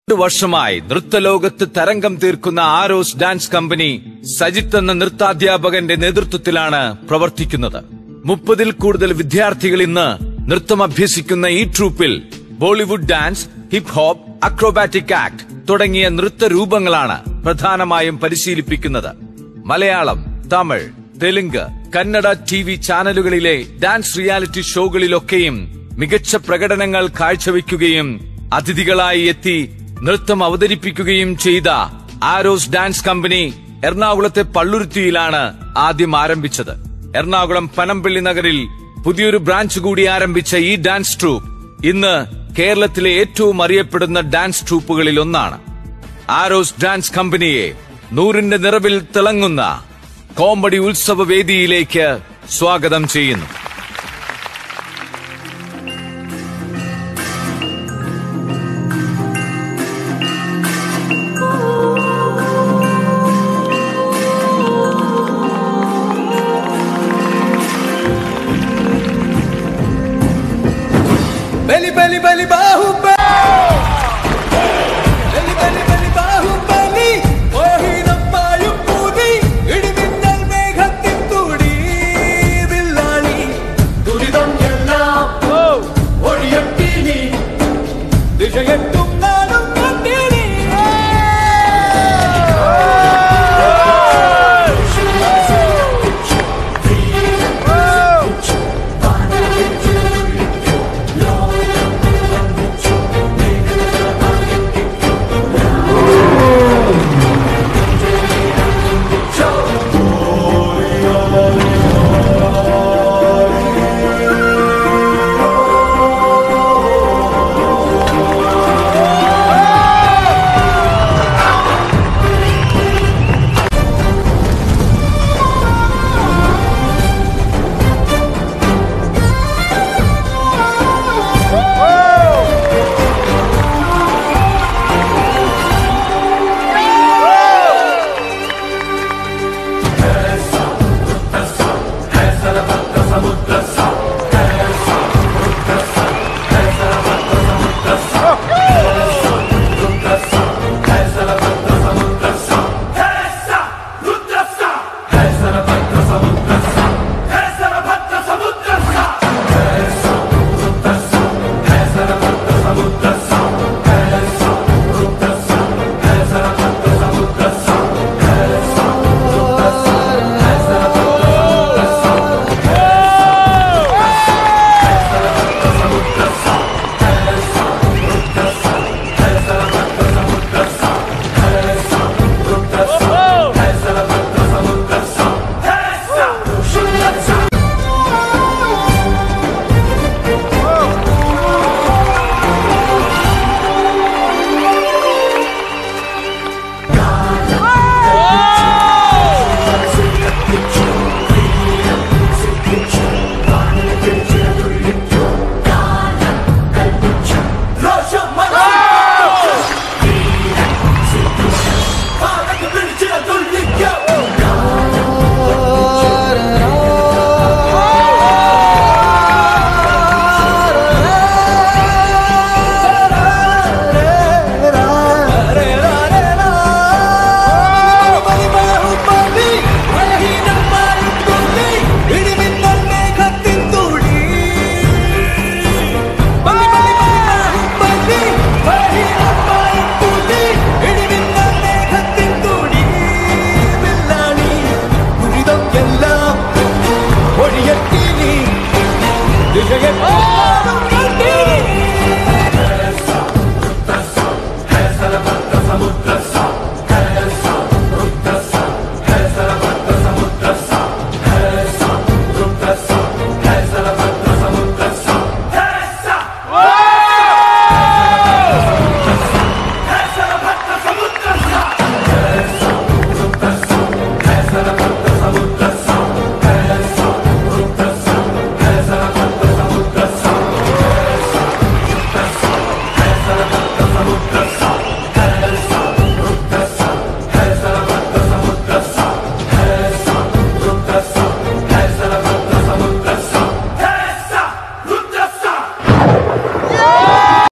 രണ്ടു വർഷമായി നൃത്തലോകത്ത് തരംഗം തീർക്കുന്ന ആരോസ് ഡാൻസ് കമ്പനി സജിത്ത് എന്ന നൃത്താധ്യാപകന്റെ നേതൃത്വത്തിലാണ് പ്രവർത്തിക്കുന്നത് മുപ്പതിൽ കൂടുതൽ വിദ്യാർത്ഥികൾ ഇന്ന് നൃത്തം അഭ്യസിക്കുന്ന ഈ ട്രൂപ്പിൽ Bollywood dance hip hop acrobatic act തുടങ്ങിയ നൃത്തരൂപങ്ങളാണ് പ്രധാനമായും പരിശീലിപ്പിക്കുന്നത് മലയാളം തമിഴ് തെലുങ്ക് കന്നഡ ടി വി ചാനലുകളിലെ ഡാൻസ് റിയാലിറ്റി ഷോകളിലൊക്കെയും മികച്ച പ്രകടനങ്ങൾ കാഴ്ചവെക്കുകയും അതിഥികളായി എത്തി നൃത്തം അവതരിപ്പിക്കുകയും ചെയ്ത ആരോസ് ഡാൻസ് കമ്പനി എറണാകുളത്തെ പള്ളുരുത്തിയിലാണ് ആദ്യം ആരംഭിച്ചത് എറണാകുളം പനമ്പള്ളി നഗരിൽ പുതിയൊരു ബ്രാഞ്ച് കൂടി ആരംഭിച്ച ഈ ഡാൻസ് ട്രൂപ്പ് ഇന്ന് കേരളത്തിലെ ഏറ്റവും അറിയപ്പെടുന്ന ഡാൻസ് ട്രൂപ്പുകളിൽ ഒന്നാണ് ആരോസ് ഡാൻസ് കമ്പനിയെ നൂറിന്റെ നിറവിൽ തിളങ്ങുന്ന കോമഡി ഉത്സവ വേദിയിലേക്ക് സ്വാഗതം ചെയ്യുന്നു